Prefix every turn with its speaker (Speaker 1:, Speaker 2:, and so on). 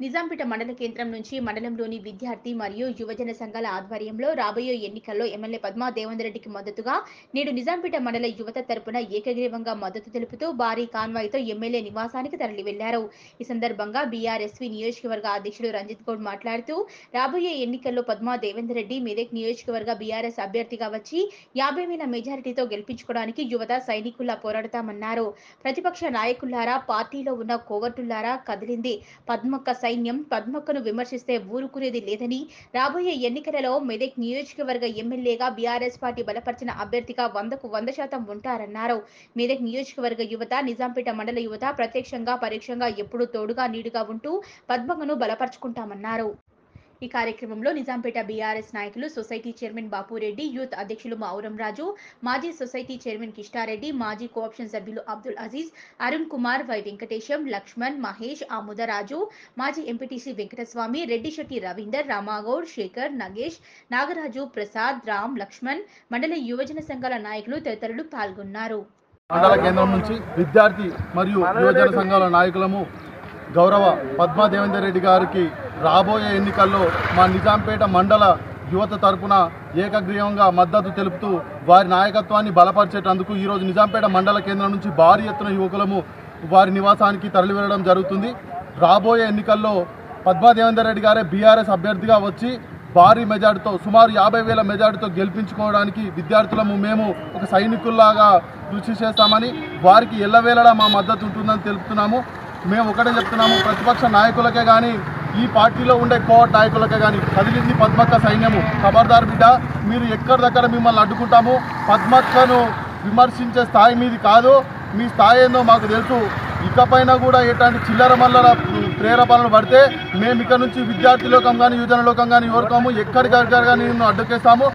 Speaker 1: నిజాంపేట మండల కేంద్రం నుంచి మండలంలోని విద్యార్థి మరియు యువజన సంఘాల ఆధ్వర్యంలో రాబోయే ఎన్నికల్లో ఎమ్మెల్యే పద్మా దేవేందర్ రెడ్డికి మద్దతుగా నేడు నిజాంపేట మండల యువత తరపున ఏకగ్రీవంగా మద్దతు తెలుపుతూ భారీ కాన్వాయ్తో ఎమ్మెల్యే నివాసానికి తరలి వెళ్లారు ఈ సందర్భంగా బీఆర్ఎస్వి నియోజకవర్గ అధ్యక్షుడు రంజిత్ గౌడ్ మాట్లాడుతూ రాబోయే ఎన్నికల్లో పద్మా దేవేందర్ రెడ్డి మెదక్ నియోజకవర్గ బీఆర్ఎస్ అభ్యర్థిగా వచ్చి యాభై వేల మెజారిటీతో గెలిపించుకోవడానికి యువత సైనికుల్లా పోరాడతామన్నారు ప్రతిపక్ష నాయకులారా పార్టీలో ఉన్న కోవర్టులారా కదిలింది పద్మక్క సైన్యం పద్మక్కను విమర్శిస్తే ఊరుకునేది లేదని రాబోయే ఎన్నికలలో మెదక్ నియోజకవర్గ ఎమ్మెల్యేగా బీఆర్ఎస్ పార్టీ బలపరిచిన అభ్యర్థిగా వందకు వంద శాతం ఉంటారన్నారు మెదక్ నియోజకవర్గ యువత నిజాంపేట మండల యువత ప్రత్యక్షంగా పరోక్షంగా ఎప్పుడూ తోడుగా నీడుగా ఉంటూ పద్మక్కను బలపరుచుకుంటామన్నారు ఈ కార్యక్రమంలో నిజాంపేట బీఆర్ఎస్ నాయకులు సొసైటీ చైర్మన్ బాపురెడ్డి యూత్ అధ్యక్షులు మౌరం రాజు మాజీ సొసైటీ చైర్మన్ కిష్టారెడ్డి మాజీ కోఆప్షన్ సభ్యులు అబ్దుల్ అజీజ్ అరుణ్ కుమార్ వై వెంకటేశం లక్ష్మణ్ మహేష్ ఆముదరాజు మాజీ ఎంపీటీసీ వెంకటస్వామి రెడ్డిశెట్టి రవీందర్ రామాగౌడ్ శేఖర్ నగేష్ నాగరాజు ప్రసాద్ రామ్ లక్ష్మణ్ మండల యువజన సంఘాల నాయకులు తదితరులు పాల్గొన్నారు
Speaker 2: మండల కేంద్రం నుంచి విద్యార్థి మరియు యువజన సంఘాల నాయకులము గౌరవ పద్మా దేవేందర్ రెడ్డి గారికి రాబోయే ఎన్నికల్లో మా నిజాంపేట మండల యువత తరపున ఏకగ్రీవంగా మద్దతు తెలుపుతూ వారి నాయకత్వాన్ని బలపరిచేటందుకు ఈరోజు నిజాంపేట మండల కేంద్రం నుంచి భారీ ఎత్తున యువకులము వారి నివాసానికి తరలి వెళ్ళడం జరుగుతుంది రాబోయే ఎన్నికల్లో పద్మా దేవేందర్ రెడ్డి గారే బీఆర్ఎస్ అభ్యర్థిగా వచ్చి భారీ మెజార్టీతో సుమారు యాభై వేల మెజార్టీతో గెలిపించుకోవడానికి విద్యార్థులము మేము ఒక సైనికుల్లాగా కృషి చేస్తామని వారికి ఎల్లవేళలా మా మద్దతు ఉంటుందని తెలుపుతున్నాము మేము ఒకటే చెప్తున్నాము ప్రతిపక్ష నాయకులకే కానీ ఈ పార్టీలో ఉండే కోవట్ నాయకులకే కానీ కదిలింది పద్మక్క సైన్యము ఖబర్దార్ బిడ్డ మీరు ఎక్కడి దగ్గర మిమ్మల్ని అడ్డుకుంటాము పద్మక్కను విమర్శించే స్థాయి మీది కాదు మీ స్థాయి ఏందో మాకు తెలుసు ఇకపైన కూడా ఎట్లాంటి చిల్లర మల్లర ప్రేరేపణలు పడితే మేము ఇక్కడ నుంచి విద్యార్థి లోకం కానీ యువజన లోకం కానీ ఎవరికాము ఎక్కడికక్కడ కానీ నిన్ను అడ్డుకేస్తాము